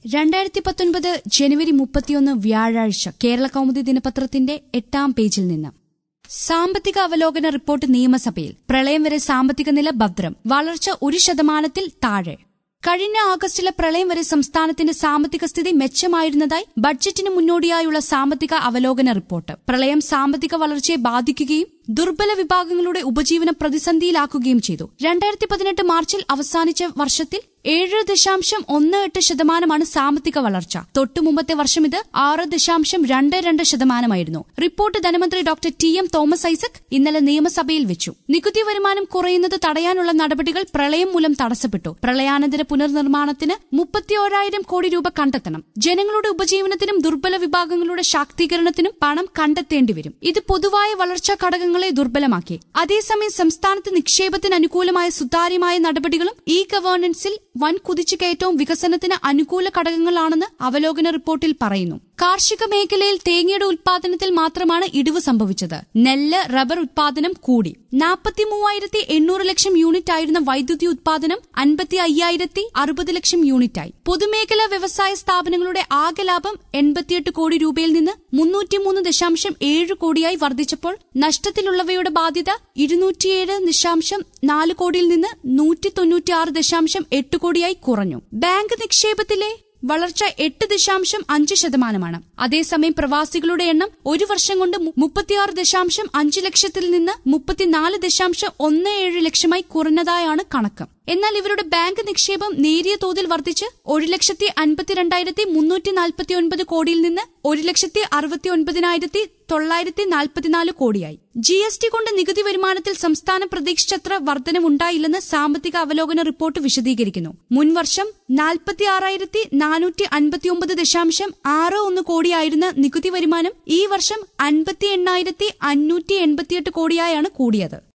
രണ്ടായിരത്തി പത്തൊൻപത് ജനുവരി മുപ്പത്തിയൊന്ന് വ്യാഴാഴ്ച കേരള കൗമുദി ദിനപത്രത്തിന്റെ എട്ടാം പേജിൽ നിന്ന് സാമ്പത്തിക അവലോകന റിപ്പോർട്ട് നിയമസഭയിൽ പ്രളയം വരെ സാമ്പത്തിക നില ഭദ്രം വളർച്ച ഒരു ശതമാനത്തിൽ താഴെ കഴിഞ്ഞ ആഗസ്റ്റിലെ പ്രളയം വരെ സംസ്ഥാനത്തിന്റെ സാമ്പത്തിക സ്ഥിതി മെച്ചമായിരുന്നതായി ബഡ്ജറ്റിന് മുന്നോടിയായുള്ള സാമ്പത്തിക അവലോകന റിപ്പോർട്ട് പ്രളയം സാമ്പത്തിക വളർച്ചയെ ബാധിക്കുകയും ദുർബല വിഭാഗങ്ങളുടെ ഉപജീവനം പ്രതിസന്ധിയിലാക്കുകയും ചെയ്തു രണ്ടായിരത്തി പതിനെട്ട് മാർച്ചിൽ അവസാനിച്ച വർഷത്തിൽ ഏഴ് ദശാംശം ഒന്ന് എട്ട് ശതമാനമാണ് സാമ്പത്തിക വളർച്ച തൊട്ടു മുമ്പത്തെ വർഷം ഇത് ആറ് ദശാംശം രണ്ട് രണ്ട് ശതമാനമായിരുന്നു റിപ്പോർട്ട് ധനമന്ത്രി doctor T M Thomas Isaac ഇന്നലെ നിയമസഭയിൽ വെച്ചു നികുതി വരുമാനം കുറയുന്നത് തടയാനുള്ള നടപടികൾ പ്രളയം മൂലം തടസ്സപ്പെട്ടു പ്രളയാനന്തര പുനർനിർമ്മാണത്തിന് മുപ്പത്തിയോരായിരം കോടി രൂപ കണ്ടെത്തണം ജനങ്ങളുടെ ഉപജീവനത്തിനും ദുർബല വിഭാഗങ്ങളുടെ ശാക്തീകരണത്തിനും പണം കണ്ടെത്തേണ്ടി വരും ഇത് പൊതുവായ വളർച്ചാ ഘടകങ്ങളെ ദുർബലമാക്കി അതേസമയം സംസ്ഥാനത്ത് നിക്ഷേപത്തിന് അനുകൂലമായ സുതാര്യമായ നടപടികളും ഇ ഗവേണൻസിൽ വൻ കുതിച്ചുകയറ്റവും വികസനത്തിന് അനുകൂല ഘടകങ്ങളാണെന്ന് അവലോകന റിപ്പോർട്ടിൽ പറയുന്നു കാർഷിക മേഖലയിൽ തേങ്ങയുടെ ഉൽപാദനത്തിൽ മാത്രമാണ് ഇടിവ് സംഭവിച്ചത് നെല്ല് റബ്ബർ ഉൽപാദനം കൂടി നാൽപ്പത്തി മൂവായിരത്തി എണ്ണൂറ് ലക്ഷം യൂണിറ്റ് ആയിരുന്ന വൈദ്യുതി ഉൽപാദനം അൻപത്തി അയ്യായിരത്തി അറുപത് ലക്ഷം യൂണിറ്റായി പൊതുമേഖലാ വ്യവസായ സ്ഥാപനങ്ങളുടെ ആകെ ലാഭം എൺപത്തിയെട്ട് കോടി രൂപയിൽ നിന്ന് മുന്നൂറ്റിമൂന്ന് ദശാംശം ഏഴ് കോടിയായി വർദ്ധിച്ചപ്പോൾ നഷ്ടത്തിലുള്ളവയുടെ ബാധ്യത ഇരുന്നൂറ്റിയേഴ് ദശാംശം നാല് കോടിയിൽ നിന്ന് നൂറ്റി തൊണ്ണൂറ്റിയാറ് ദശാംശം എട്ട് കോടിയായി കുറഞ്ഞു ബാങ്ക് നിക്ഷേപത്തിലെ വളർച്ച എട്ട് ദശാംശം അഞ്ച് ശതമാനമാണ് അതേസമയം പ്രവാസികളുടെ എണ്ണം ഒരു വർഷം കൊണ്ട് മുപ്പത്തിയാറ് ദശാംശം അഞ്ച് ലക്ഷത്തിൽ നിന്ന് മുപ്പത്തിനാല് ദശാംശം ഒന്ന് ഏഴ് ലക്ഷമായി കുറഞ്ഞതായാണ് കണക്ക് എന്നാൽ ഇവരുടെ ബാങ്ക് നിക്ഷേപം നേരിയ തോതിൽ വർദ്ധിച്ച് ഒരു ലക്ഷത്തി അൻപത്തിരണ്ടായിരത്തി മുന്നൂറ്റി നാൽപ്പത്തി ഒൻപത് കോടിയിൽ നിന്ന് ഒരു ലക്ഷത്തി അറുപത്തി ഒൻപതിനായിരത്തി തൊള്ളായിരത്തി നാൽപ്പത്തിനാല് കോടിയായി ജി എസ് ടി കൊണ്ട് നികുതി വരുമാനത്തിൽ സംസ്ഥാനം പ്രതീക്ഷിച്ചത്ര വർധനവുണ്ടായില്ലെന്ന് സാമ്പത്തിക അവലോകന റിപ്പോർട്ട് വിശദീകരിക്കുന്നു മുൻവർഷം നാൽപ്പത്തി ആറായിരത്തി നാനൂറ്റി അൻപത്തിയൊമ്പത് ദശാംശം ആറ് ഒന്ന് കോടിയായിരുന്ന നികുതി വരുമാനം ഈ വർഷം അൻപത്തി എണ്ണായിരത്തി അഞ്ഞൂറ്റി എൺപത്തിയെട്ട് കോടിയായാണ് കൂടിയത്